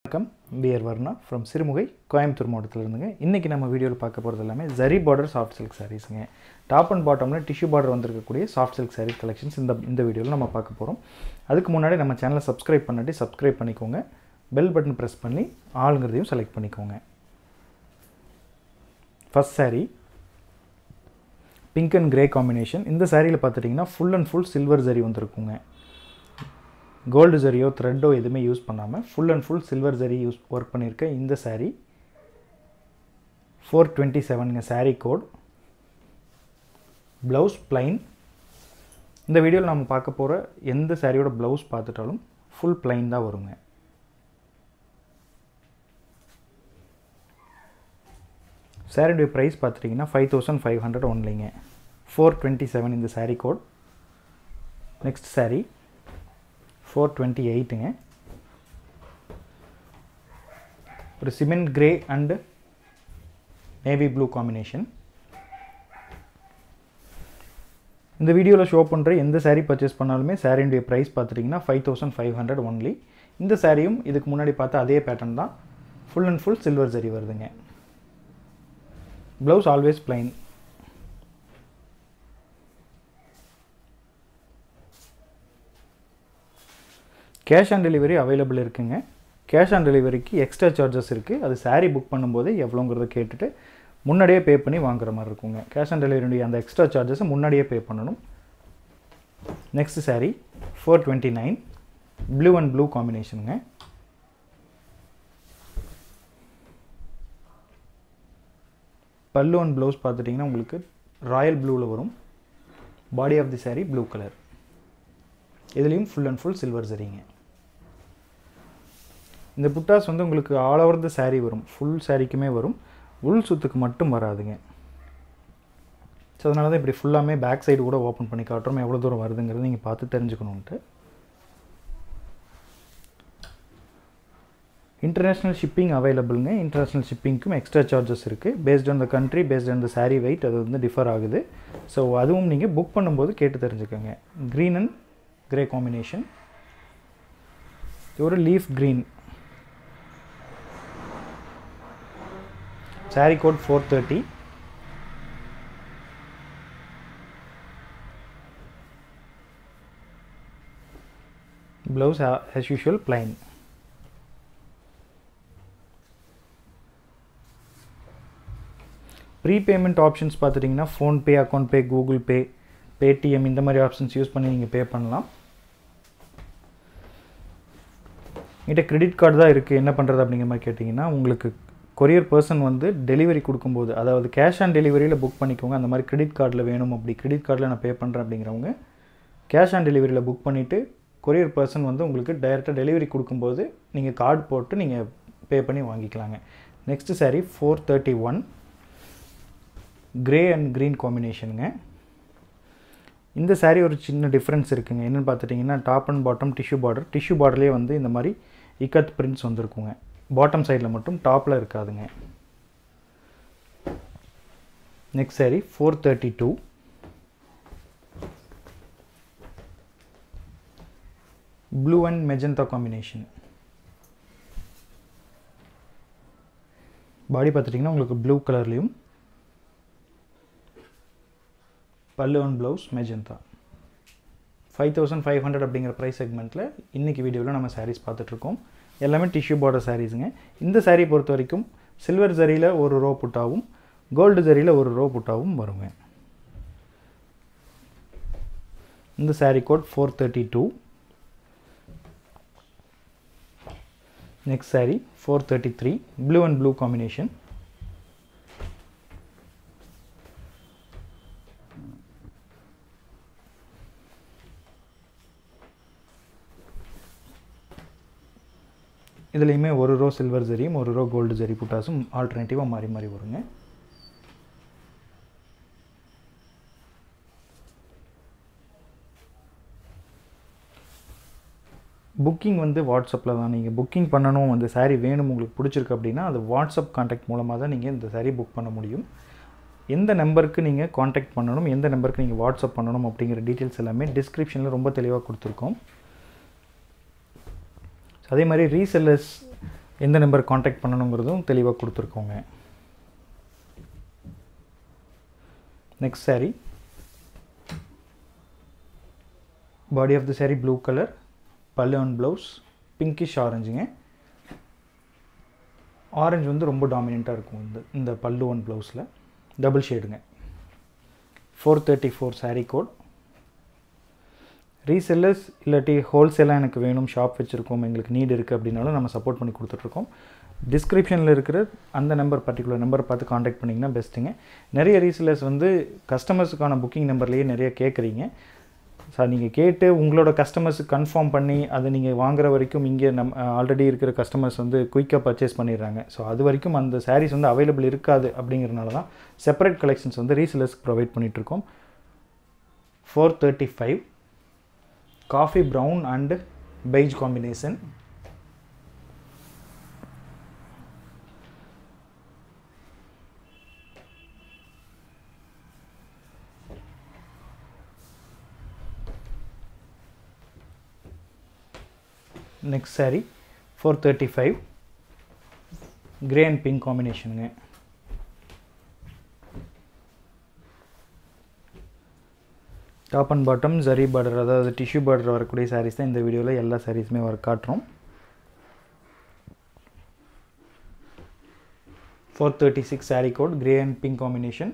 வணக்கம் PR Varna from Sirumugai Coimbatore மாவட்டத்தில் இருந்துங்க இன்றைக்கி நம்ம வீடியோவில் பார்க்க போகிறது எல்லாமே ஜரி பார்டர் சாஃப்ட் சில்க் சாரீஸுங்க டாப் அண்ட் பாட்டமில் டிஷ்யூ பார்டர் வந்திருக்கக்கூடிய சாஃப்ட் சில்க் சாரீஸ் கலெக்ஷன்ஸ் இந்த இந்த வீடியோவில் நம்ம பார்க்க போகிறோம் அதுக்கு முன்னாடி நம்ம சேனலை சப்ஸ்கிரைப் பண்ணாட்டி சப்ஸ்கிரைப் பண்ணிக்கோங்க பெல் பட்டன் ப்ரெஸ் பண்ணி ஆளுங்கிறதையும் செலக்ட் பண்ணிக்கோங்க first saree pink and grey combination இந்த சாரியில் பார்த்துட்டிங்கன்னா full and full silver zari வந்திருக்குங்க கோல்டு ஜரியோ த்ரெட்டோ எதுவுமே யூஸ் பண்ணாமல் full and full silver zari use work பண்ணியிருக்க இந்த saree ஃபோர் டுவெண்ட்டி செவனுங்க saree கோட் ப்ளவுஸ் plain இந்த வீடியோவில் நம்ம பார்க்க போகிற எந்த சாரியோட ப்ளவுஸ் பார்த்துட்டாலும் ஃபுல் plain தான் வருங்க சாரியுடைய ப்ரைஸ் பார்த்துட்டிங்கன்னா ஃபைவ் தௌசண்ட் ஃபைவ் ஹண்ட்ரட் ஒன்லிங்க ஃபோர் டுவெண்ட்டி செவன் இந்த saree code next saree four twenty எயிட்டுங்க ஒரு cement grey and navy blue combination இந்த வீடியோவில் ஷோ பண்ணுற எந்த saree பர்ச்சேஸ் பண்ணாலுமே சாரியுடைய ப்ரைஸ் பார்த்துட்டிங்கன்னா five thousand five hundred only இந்த சாரியும் இதுக்கு முன்னாடி பார்த்த அதே பேட்டர்ன் தான் full and full silver zari வருதுங்க blouse always plain cash on delivery available இருக்குங்க கேஷ் ஆன் டெலிவரிக்கு எக்ஸ்ட்ரா சார்ஜஸ் இருக்குது அது saree புக் பண்ணும்போது எவ்வளோங்கிறத கேட்டுட்டு முன்னாடியே பே பண்ணி வாங்குற மாதிரி இருக்குங்க கேஷ் ஆன் டெலிவரியுடைய அந்த எக்ஸ்ட்ரா சார்ஜஸை முன்னாடியே பே பண்ணணும் next saree four twenty nine blue and blue காம்பினேஷனுங்க பல்லு அண்ட் ப்ளவுஸ் பார்த்துட்டிங்கன்னா உங்களுக்கு ராயல் ப்ளூவில் வரும் body of the saree blue colour இதுலேயும் ஃபுல் அண்ட் ஃபுல் சில்வர் சரிங்க இந்த புட்டாஸ் வந்து உங்களுக்கு ஆல் ஓவர் த saree வரும் ஃபுல் சாரீக்குமே வரும் உள் சுத்துக்கு மட்டும் வராதுங்க ஸோ அதனால தான் இப்படி ஃபுல்லாமே பேக் சைடு கூட ஓப்பன் பண்ணி காட்டுறோம் எவ்வளோ தூரம் வருதுங்கிறது நீங்கள் பார்த்து தெரிஞ்சுக்கணுன்ட்டு இன்டர்நேஷ்னல் ஷிப்பிங் அவைலபிளுங்க இன்டர்நேஷ்னல் ஷிப்பிங்க்கும் எக்ஸ்ட்ரா சார்ஜஸ் இருக்குது based on the country based on the saree weight அது வந்து டிஃபர் ஆகுது ஸோ அதுவும் நீங்கள் புக் பண்ணும்போது கேட்டு தெரிஞ்சுக்கோங்க க்ரீன் அண்ட் கிரே காம்பினேஷன் ஒரு leaf green saree code four thirty blouse as usual plain prepayment options பார்த்துட்டிங்கன்னா PhonePe account pay Google Pay Paytm இந்த மாதிரி ஆப்ஷன்ஸ் யூஸ் பண்ணி நீங்கள் பே பண்ணலாம் என்கிட்ட கிரெடிட் கார்டு தான் இருக்குது என்ன பண்ணுறது அப்படிங்கிற மாதிரி கேட்டிங்கன்னா உங்களுக்கு கொரியர் பர்சன் வந்து டெலிவரி கொடுக்கும்போது அதாவது கேஷ் ஆன் டெலிவரியில் புக் பண்ணிக்கோங்க அந்த மாதிரி கிரெடிட் கார்டில் வேணும் அப்படி கிரெடிட் கார்டில் நான் பே பண்ணுறேன் அப்படிங்கிறவங்க கேஷ் ஆன் டெலிவரியில் புக் பண்ணிவிட்டு கொரியர் பர்சன் வந்து உங்களுக்கு டைரெக்டாக டெலிவரி கொடுக்கும்போது நீங்கள் கார்டு போட்டு நீங்கள் பே பண்ணி வாங்கிக்கலாங்க next saree four thirty one grey and green காம்பினேஷனுங்க இந்த saree ஒரு சின்ன டிஃப்ரென்ஸ் இருக்குங்க என்னென்னு பார்த்துட்டிங்கன்னா top and bottom tissue border டிஷ்யூ பார்டர்லேயே வந்து இந்த மாதிரி இக்கத் பிரிண்ட்ஸ் வந்திருக்குங்க பாட்டம் சைடில் மட்டும் டாப்பில் இருக்காதுங்க next saree four thirty two blue and magenta combination body பார்த்துட்டிங்கன்னா உங்களுக்கு ப்ளூ கலர்லேயும் பல்லு and blouse magenta five thousand five hundred அப்படிங்கிற ப்ரைஸ் செக்மெண்ட்டில் இன்றைக்கி வீடியோவில் நம்ம சாரீஸ் பார்த்துட்ருக்கோம் எல்லாமே டிஷ்யூ பார்டர் சாரீஸுங்க இந்த saree பொறுத்த வரைக்கும் சில்வர் ஜரியில் ஒரு ரோ புட்டாவும் கோல்டு ஜரியில் ஒரு ரோ புட்டாவும் வருங்க இந்த saree code four thirty two next saree four thirty three blue and blue combination இதுலேயுமே ஒரு ரோ சில்வர் ஜரியும் ஒரு ரோ கோல்டு ஜரி புட்டாஸும் ஆல்டர்னேட்டிவாக மாறி மாறி வருங்க புக்கிங் வந்து வாட்ஸ்அப்பில் தான் நீங்கள் புக்கிங் பண்ணணும் அந்த saree வேணும் உங்களுக்கு பிடிச்சிருக்கு அப்படின்னா அது வாட்ஸ்அப் காண்டாக்ட் மூலமாக தான் நீங்கள் இந்த saree புக் பண்ண முடியும் எந்த நம்பருக்கு நீங்கள் காண்டாக்ட் பண்ணணும் எந்த நம்பருக்கு நீங்கள் வாட்ஸ்அப் பண்ணணும் அப்படிங்கிற டீட்டெயில்ஸ் எல்லாமே டிஸ்கிரிப்ஷனில் ரொம்ப தெளிவாக கொடுத்துருக்கோம் அதே மாதிரி ரீசெல்லர்ஸ் எந்த நம்பர் காண்டாக்ட் பண்ணணுங்கிறதும் தெளிவாக கொடுத்துருக்கோங்க நெக்ஸ்ட் saree body of the saree blue colour பல்லு அண்ட் ப்ளவுஸ் பிங்கிஷ் ஆரஞ்சுங்க ஆரஞ்சு வந்து ரொம்ப டாமினண்ட்டாக இருக்கும் இந்த இந்த பல்லு ஒன் ப்ளவுஸில் டபுள் ஷேடுங்க four thirty four saree code resellers இல்லாட்டி ஹோல்சேலாக எனக்கு வேணும் ஷாப் வச்சுருக்கோம் எங்களுக்கு நீட் இருக்குது அப்படின்னாலும் நம்ம சப்போர்ட் பண்ணி கொடுத்துட்ருக்கோம் டிஸ்கிரிப்ஷனில் இருக்கிற அந்த நம்பர் பர்டிகுலர் நம்பர் பார்த்து காண்டாக்ட் பண்ணிங்கன்னா பெஸ்ட்டுங்க நிறைய ரீசெல்லர்ஸ் வந்து கஸ்டமர்ஸுக்கான புக்கிங் நம்பர்லேயே நிறைய கேட்குறீங்க சார் நீங்கள் கேட்டு உங்களோட கஸ்டமர்ஸுக்கு கன்ஃபார்ம் பண்ணி அதை நீங்கள் வாங்குற வரைக்கும் இங்கே நம் ஆல்ரெடி இருக்கிற கஸ்டமர்ஸ் வந்து குயிக்காக பர்ச்சேஸ் பண்ணிடுறாங்க ஸோ அது வரைக்கும் அந்த சாரீஸ் வந்து அவைலபிள் இருக்காது அப்படிங்கிறனால தான் செப்பரேட் கலெக்ஷன்ஸ் வந்து ரீசெல்லர்ஸ்க்கு ப்ரொவைட் பண்ணிகிட்ருக்கோம் four thirty five coffee brown and beige combination next saree four thirty five grey and pink காம்பினேஷனுங்க top and bottom zari border அதாவது டிஷ்யூ பார்டர் வரக்கூடிய சாரீஸ் தான் இந்த வீடியோவில் எல்லா சாரீஸுமே வர காட்டுறோம் four thirty six saree code grey and pink combination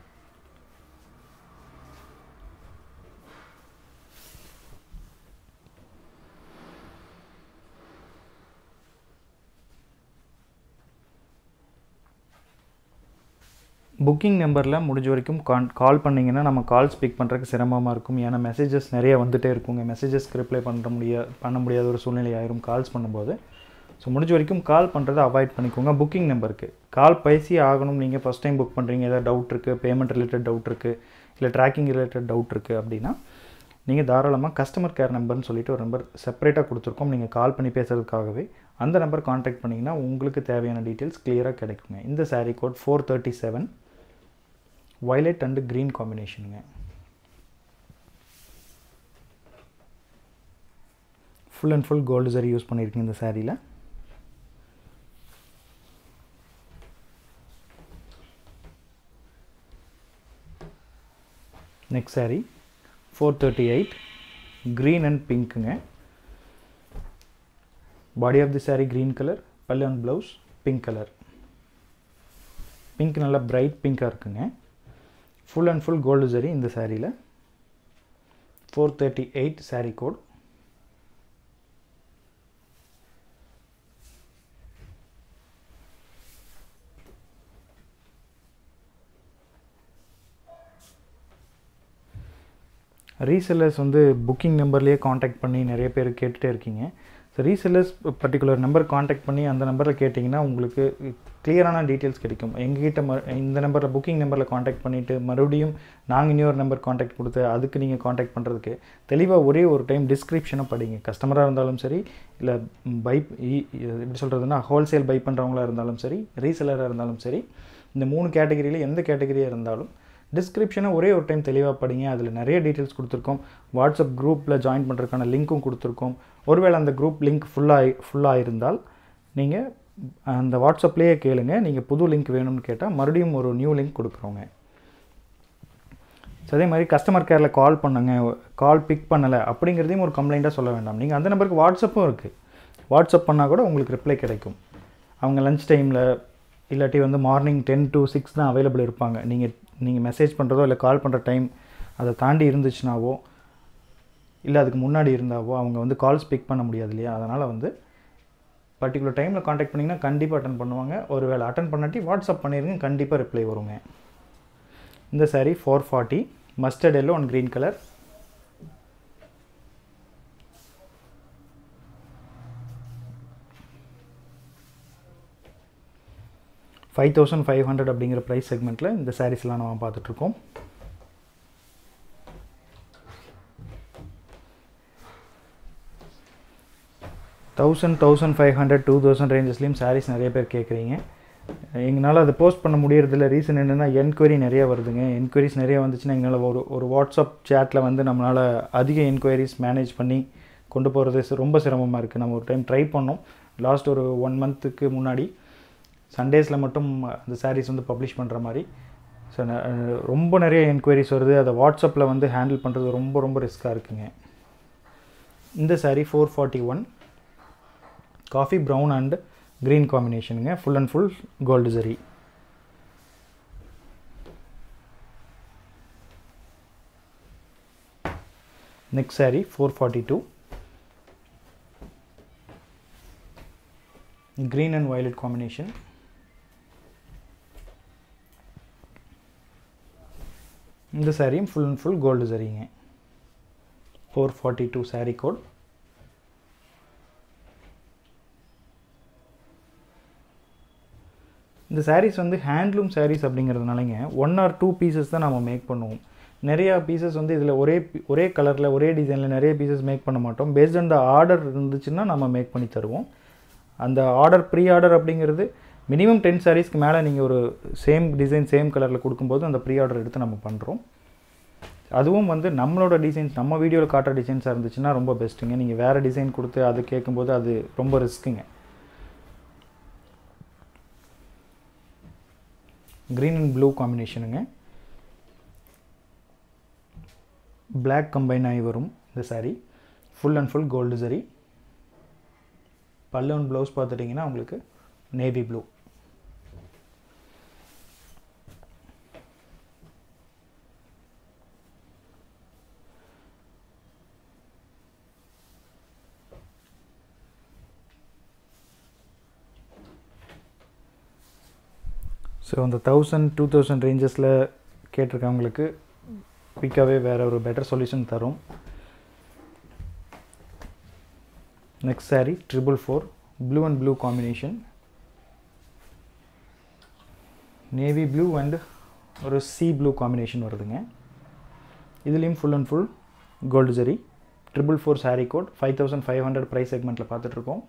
booking நம்பரில் முடிஞ்ச வரைக்கும் கான் கால் பண்ணிங்கன்னா நம்ம கால்ஸ் பிக் பண்ணுறதுக்கு சிரமமாக இருக்கும் ஏன்னா மெசேஜஸ் நிறைய வந்துகிட்டே இருக்குங்க மெசேஜஸ்க்கு ரிப்ளை பண்ண முடியா பண்ண முடியாத ஒரு சூழ்நிலை ஆயிரும் கால்ஸ் பண்ணும்போது ஸோ முடிஞ்ச வரைக்கும் கால் பண்ணுறதை அவாய்ட் பண்ணிக்கோங்க புக்கிங் நம்பருக்கு கால் பேசி ஆகணும் நீங்கள் ஃபஸ்ட் டைம் புக் பண்ணுறீங்க ஏதாவது டவுட் இருக்குது பேமெண்ட் ரிலேட்டட் டவுட் இருக்குது இல்லை ட்ராக்கிங் ரிலேட்டட் டவுட் இருக்குது அப்படின்னா நீங்கள் தாராளமாக கஸ்டமர் கேர் நம்பர்னு சொல்லிட்டு ஒரு நம்பர் செப்பரேட்டாக கொடுத்துருக்கோம் நீங்கள் கால் பண்ணி பேசுகிறதுக்காகவே அந்த நம்பர் காண்டாக்ட் பண்ணிங்கன்னா உங்களுக்கு தேவையான டீட்டெயில்ஸ் கிளியராக கிடைக்குங்க இந்த saree code four thirty seven violet and green காம்பினேஷனுங்க full and full gold zari use பண்ணியிருக்கீங்க இந்த சாரியில் next saree four thirty eight green and பிங்க்குங்க body of the saree green colour பல்லு and blouse pink colour pink நல்லா bright பிங்காக இருக்குங்க full and full gold zari இந்த சாரியில் four thirty eight saree code resellers வந்து புக்கிங் நம்பர்லேயே காண்டாக்ட் பண்ணி நிறைய பேர் கேட்டுகிட்டே இருக்கீங்க so resellers particular number contact பண்ணி அந்த நம்பரில் கேட்டிங்கன்னா உங்களுக்கு கிளியரான டீட்டெயில்ஸ் கிடைக்கும் எங்ககிட்ட ம இந்த நம்பரில் புக்கிங் நம்பரில் காண்டாக்ட் பண்ணிவிட்டு மறுபடியும் நாங்கள் இன்னொரு நம்பர் காண்டாக்ட் கொடுத்து அதுக்கு நீங்கள் காண்டாக்ட் பண்ணுறதுக்கு தெளிவாக ஒரே ஒரு டைம் டிஸ்கிரிப்ஷனை படிங்க கஸ்டமராக இருந்தாலும் சரி இல்லை பை எப்படி சொல்கிறதுனா ஹோல்சேல் பை பண்ணுறவங்களா இருந்தாலும் சரி ரீசெல்லராக இருந்தாலும் சரி இந்த மூணு கேட்டகரியில் எந்த கேட்டகரியாக இருந்தாலும் டிஸ்கிரிப்ஷனை ஒரே ஒரு டைம் தெளிவாக படிங்க அதில் நிறைய டீட்டெயில்ஸ் கொடுத்துருக்கோம் வாட்ஸ்அப் குரூப்பில் ஜாயின் பண்ணுறதுக்கான லிங்க்கும் கொடுத்துருக்கோம் ஒருவேளை அந்த குரூப் லிங்க் ஃபுல்லாக ஃபுல்லாக இருந்தால் நீங்கள் அந்த வாட்ஸ்அப்லேயே கேளுங்க நீங்கள் புது லிங்க் வேணும்னு கேட்டால் மறுபடியும் ஒரு நியூ லிங்க் கொடுக்குறோங்க ஸோ அதே மாதிரி கஸ்டமர் கேரில் கால் பண்ணுங்க கால் பிக் பண்ணலை அப்படிங்கிறதையும் ஒரு கம்ப்ளைண்ட்டாக சொல்ல வேண்டாம் நீங்கள் அந்த நம்பருக்கு வாட்ஸ்அப்பும் இருக்குது வாட்ஸ்அப் பண்ணால் கூட உங்களுக்கு ரிப்ளை கிடைக்கும் அவங்க லஞ்ச் டைமில் இல்லாட்டி வந்து மார்னிங் டென் டு சிக்ஸ் தான் அவைலபிள் இருப்பாங்க நீங்கள் நீங்கள் மெசேஜ் பண்ணுறதோ இல்லை கால் பண்ணுற டைம் அதை தாண்டி இருந்துச்சுனாவோ இல்லை அதுக்கு முன்னாடி இருந்தாவோ அவங்க வந்து கால்ஸ் பிக் பண்ண முடியாது இல்லையா அதனால் வந்து பர்டிகுலர் டைமில் காண்டாக்ட் பண்ணிங்கன்னா கண்டிப்பாக அட்டன் பண்ணுவாங்க ஒரு வேளை அட்டன் பண்ணாட்டி வாட்ஸ்அப் பண்ணிடுங்க கண்டிப்பாக ரிப்ளை வருங்க இந்த saree four forty mustard yellow and green colour five thousand five hundred அப்படிங்கிற ப்ரைஸ் செக்மெண்ட்டில் இந்த சாரீஸ்லாம் நம்ம பார்த்துட்ருக்கோம் thousand thousand five hundred two thousand ரேஞ்சஸ்லேயும் சாரீஸ் நிறைய பேர் கேட்குறீங்க எங்களால் அதை போஸ்ட் பண்ண முடியறதில்ல ரீசன் என்னென்னா என்கொயரி நிறைய வருதுங்க என்கொயரிஸ் நிறைய வந்துச்சுன்னா எங்களால் ஒரு ஒரு வாட்ஸ்அப் சேட்டில் வந்து நம்மளால் அதிக என்கொயரிஸ் மேனேஜ் பண்ணி கொண்டு போகிறது ரொம்ப சிரமமாக இருக்குது நம்ம ஒரு டைம் ட்ரை பண்ணோம் லாஸ்ட் ஒரு ஒன் மந்த்துக்கு முன்னாடி சண்டேஸில் மட்டும் அந்த சாரீஸ் வந்து பப்ளிஷ் பண்ணுற மாதிரி ஸோ ரொம்ப நிறைய என்கொயரிஸ் வருது அதை வாட்ஸ்அப்பில் வந்து ஹேண்டில் பண்ணுறது ரொம்ப ரொம்ப ரிஸ்க்காக இருக்குங்க இந்த saree four forty one coffee brown and green காம்பினேஷனுங்க full and full gold zari next saree four forty two green and violet combination இந்த சாரியும் ஃபுல் அண்ட் ஃபுல் கோல்டு சரிங்க four forty two saree code இந்த சாரீஸ் வந்து handloom sarees அப்படிங்கிறதுனாலங்க one or two pieces தான் நம்ம make பண்ணுவோம் நிறையா பீசஸ் வந்து இதில் ஒரே ஒரே கலரில் ஒரே டிசைனில் நிறைய பீசஸ் மேக் பண்ண மாட்டோம் பேஸ்ட் ஆன் த ஆர்டர் இருந்துச்சுன்னா நம்ம மேக் பண்ணி தருவோம் அந்த ஆர்டர் ப்ரீ ஆர்டர் அப்படிங்கிறது மினிமம் டென் சாரீஸ்க்கு மேலே நீங்கள் ஒரு சேம் டிசைன் சேம் கலரில் கொடுக்கும்போது அந்த ப்ரீ ஆர்டர் எடுத்து நம்ம பண்ணுறோம் அதுவும் வந்து நம்மளோட டிசைன்ஸ் நம்ம வீடியோவில் காட்டுற டிசைன்ஸாக இருந்துச்சுன்னா ரொம்ப பெஸ்ட்டுங்க நீங்கள் வேறு டிசைன் கொடுத்து அது கேட்கும்போது அது ரொம்ப ரிஸ்க்குங்க க்ரீன் அண்ட் ப்ளூ காம்பினேஷனுங்க பிளாக் கம்பைன் ஆகி வரும் இந்த saree full and full gold zari பல்லு அண்ட் ப்ளவுஸ் பார்த்துட்டிங்கன்னா உங்களுக்கு நேவி ப்ளூ ஸோ அந்த தௌசண்ட் டூ தௌசண்ட் ரேஞ்சஸில் கேட்டிருக்கவங்களுக்கு குயிக்காகவே வேறு ஒரு பெட்டர் சொல்யூஷன் தரும் next saree triple four blue and blue combination navy blue and ஒரு சி ப்ளூ காம்பினேஷன் வருதுங்க இதுலேயும் full and full gold zari triple four saree code five thousand five hundred price செக்மெண்ட்டில் பார்த்துட்ருக்கோம்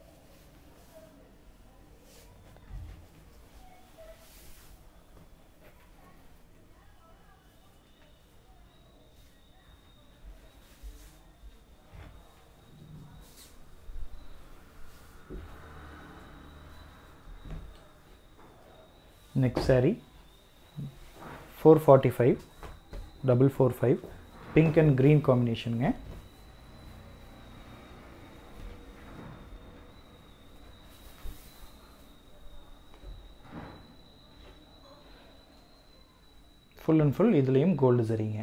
next saree 445 double four five pink and green combination ங்க full and full இதுலேயும் gold சரிங்க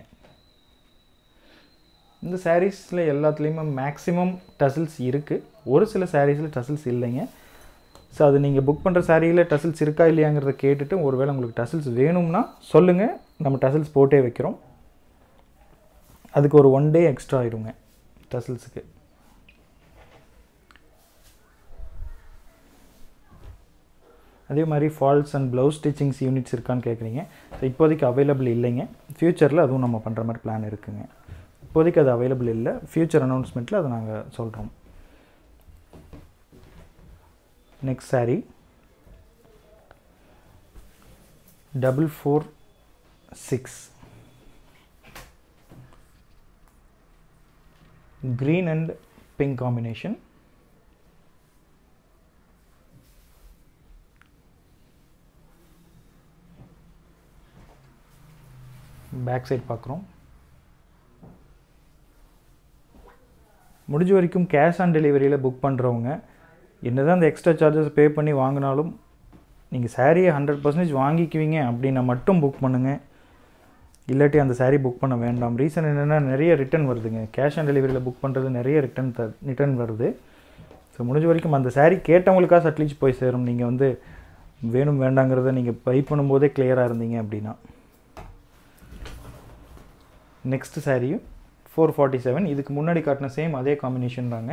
இந்த சாரீஸில் எல்லாத்துலேயுமே மேக்ஸிமம் டசில்ஸ் இருக்குது ஒரு சில சாரீஸில் டசில்ஸ் இல்லைங்க ஸோ அது நீங்கள் புக் பண்ணுற சாரியில் டசில்ஸ் இருக்கா இல்லையாங்கிறத கேட்டுட்டு ஒருவேளை உங்களுக்கு டசில்ஸ் வேணும்னா சொல்லுங்கள் நம்ம டசில்ஸ் போட்டே வைக்கிறோம் அதுக்கு ஒரு ஒன் டே எக்ஸ்ட்ரா ஆயிடுங்க டசில்ஸுக்கு அதே மாதிரி falls and blouse stitchings units இருக்கான்னு கேட்குறீங்க ஸோ இப்போதைக்கு அவைலபிள் இல்லைங்க ஃப்யூச்சரில் அதுவும் நம்ம பண்ணுற மாதிரி பிளான் இருக்குங்க இப்போதைக்கு அது அவைலபிள் இல்லை ஃப்யூச்சர் அனௌன்ஸ்மெண்ட்டில் அதை நாங்கள் சொல்கிறோம் next saree double four six green and pink combination back side பார்க்குறோம் முடிஞ்ச வரைக்கும் கேஷ் ஆன் டெலிவரியில் புக் பண்ணுறவங்க என்ன தான் அந்த எக்ஸ்ட்ரா சார்ஜஸ் பே பண்ணி வாங்கினாலும் நீங்கள் சாரியை ஹண்ட்ரட் பர்சன்டேஜ் வாங்கிக்குவீங்க அப்படின்னா மட்டும் புக் பண்ணுங்கள் இல்லாட்டி அந்த சாரீ புக் பண்ண வேண்டாம் ரீசன் என்னென்னா நிறைய ரிட்டன் வருதுங்க கேஷ் ஆன் டெலிவரியில் புக் பண்ணுறது நிறைய ரிட்டன் த ரிட்டன் வருது ஸோ முடிஞ்ச வரைக்கும் அந்த சாரீ கேட்டவங்களுக்காக அட்லீஸ்ட் போய் சேரும் நீங்கள் வந்து வேணும் வேண்டாங்கிறத நீங்கள் பை பண்ணும்போதே கிளியராக இருந்தீங்க அப்படின்னா நெக்ஸ்ட் சாரியும் ஃபோர் ஃபார்ட்டி செவன் இதுக்கு முன்னாடி காட்டின சேம் அதே காம்பினேஷன் தாங்க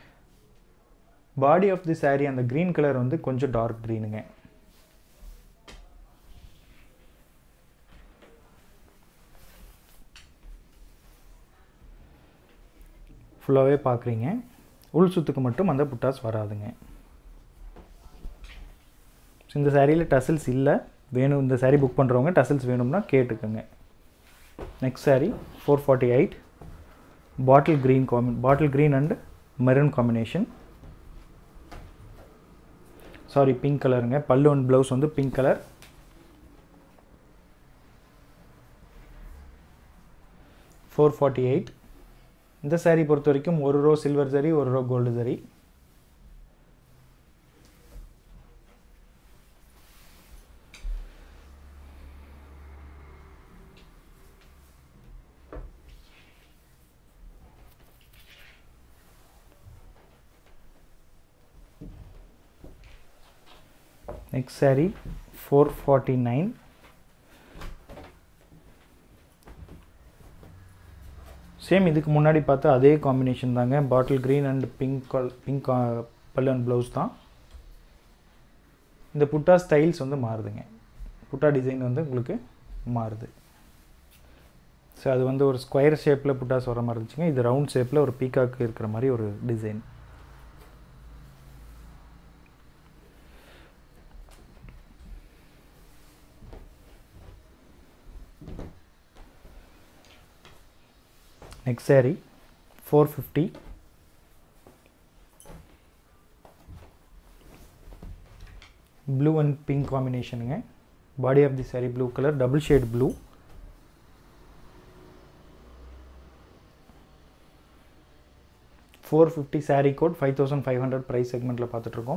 பாடி ஆஃப் தி சாரீ அந்த க்ரீன் கலர் வந்து கொஞ்சம் டார்க் க்ரீனுங்க ஃபுல்லாகவே பார்க்குறீங்க உள் சுத்துக்கு மட்டும் அந்த புட்டாஸ் வராதுங்க இந்த சாரியில் டசில்ஸ் இல்லை வேணும் இந்த சாரீ புக் பண்ணுறவங்க டசில்ஸ் வேணும்னா கேட்டுக்கோங்க next saree four forty eight bottle green காம்பி bottle green and maroon combination saree pink கலருங்க பல்லு அண்ட் ப்ளவுஸ் வந்து pink colour four forty eight இந்த saree பொறுத்த வரைக்கும் ஒரு ரோ சில்வர் சரி ஒரு row gold zari next saree four forty nine same இதுக்கு முன்னாடி பார்த்தா அதே காம்பினேஷன் தாங்க பாட்டில் க்ரீன் அண்ட் பிங்க் கல் பிங்க் பல்லு அண்ட் ப்ளவுஸ் தான் இந்த புட்டா ஸ்டைல்ஸ் வந்து மாறுதுங்க புட்டா டிசைன் வந்து உங்களுக்கு மாறுது ஸோ அது வந்து ஒரு ஸ்கொயர் ஷேப்பில் புட்டாஸ் வர மாதிரி இருந்துச்சுங்க இது ரவுண்ட் ஷேப்பில் ஒரு பீகாக்கு இருக்கிற மாதிரி ஒரு design next saree four fifty blue and pink காம்பினேஷனுங்க body of the saree blue colour double shade blue four fifty saree code five thousand five hundred price செக்மெண்ட்டில் பார்த்துட்ருக்கோம்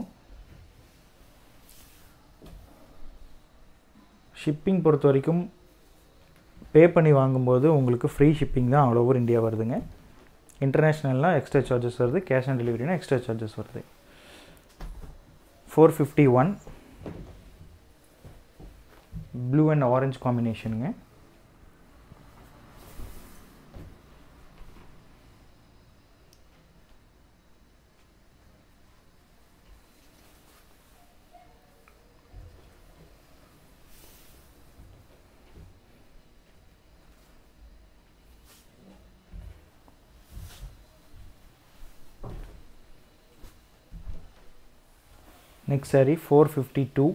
ஷிப்பிங் பொறுத்த வரைக்கும் பே பண்ணி வாங்கும்போது உங்களுக்கு ஃப்ரீ ஷிப்பிங் தான் ஆல் ஓவர் இந்தியா வருதுங்க இன்டர்நேஷ்னல்லாம் எக்ஸ்ட்ரா சார்ஜஸ் வருது கேஷ் ஆன் டெலிவரினா எக்ஸ்ட்ரா சார்ஜஸ் வருது four fifty one blue and orange காம்பினேஷனுங்க next saree four fifty two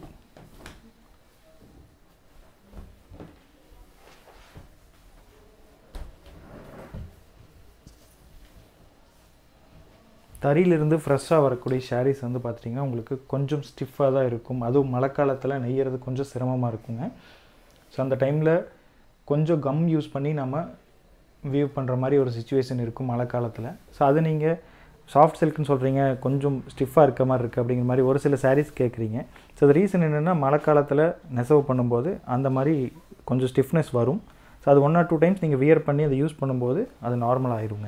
தறியிலிருந்து ஃப்ரெஷ்ஷாக வரக்கூடிய ஷாரீஸ் வந்து பார்த்துட்டிங்கன்னா உங்களுக்கு கொஞ்சம் ஸ்டிஃபாக தான் இருக்கும் அதுவும் மழை காலத்தில் நெய்யறது கொஞ்சம் சிரமமாக இருக்குங்க ஸோ அந்த டைமில் கொஞ்சம் கம் யூஸ் பண்ணி நம்ம வியூ பண்ணுற மாதிரி ஒரு சுச்சுவேஷன் இருக்கும் மழை காலத்தில் ஸோ அது நீங்கள் சாஃப்ட் சில்க்னு சொல்கிறீங்க கொஞ்சம் ஸ்டிஃபாக இருக்க மாதிரி இருக்குது அப்படிங்கிற மாதிரி ஒரு சில சாரீஸ் கேட்குறீங்க ஸோ அது ரீசன் என்னென்னா மழை காலத்தில் நெசவு பண்ணும்போது அந்த மாதிரி கொஞ்சம் ஸ்டிஃப்னஸ் வரும் ஸோ அது ஒன் ஆர் டூ டைம்ஸ் நீங்கள் வியர் பண்ணி அதை யூஸ் பண்ணும்போது அது நார்மல் ஆயிருங்க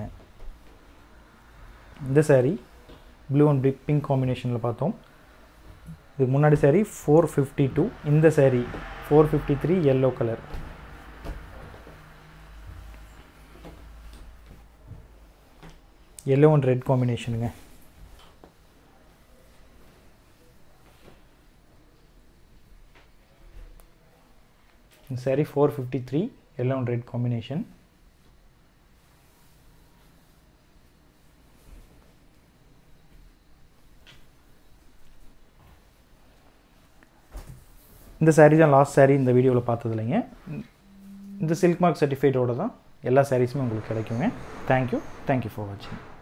இந்த saree ப்ளூ அண்ட் பிக் பிங்க் காம்பினேஷனில் பார்த்தோம் இதுக்கு முன்னாடி saree ஃபோர் ஃபிஃப்டி டூ இந்த saree four fifty three yellow colour yellow and red காம்பினேஷனுங்க இந்த saree four fifty three yellow and red combination இந்த saree தான் லாஸ்ட் saree இந்த வீடியோவில் பார்த்தது இல்லைங்க இந்த சில்க் மார்க் சர்டிஃபைடோட தான் எல்லா சாரீஸுமே உங்களுக்கு கிடைக்குங்க தேங்க்யூ தேங்க்யூ ஃபார் வாட்சிங்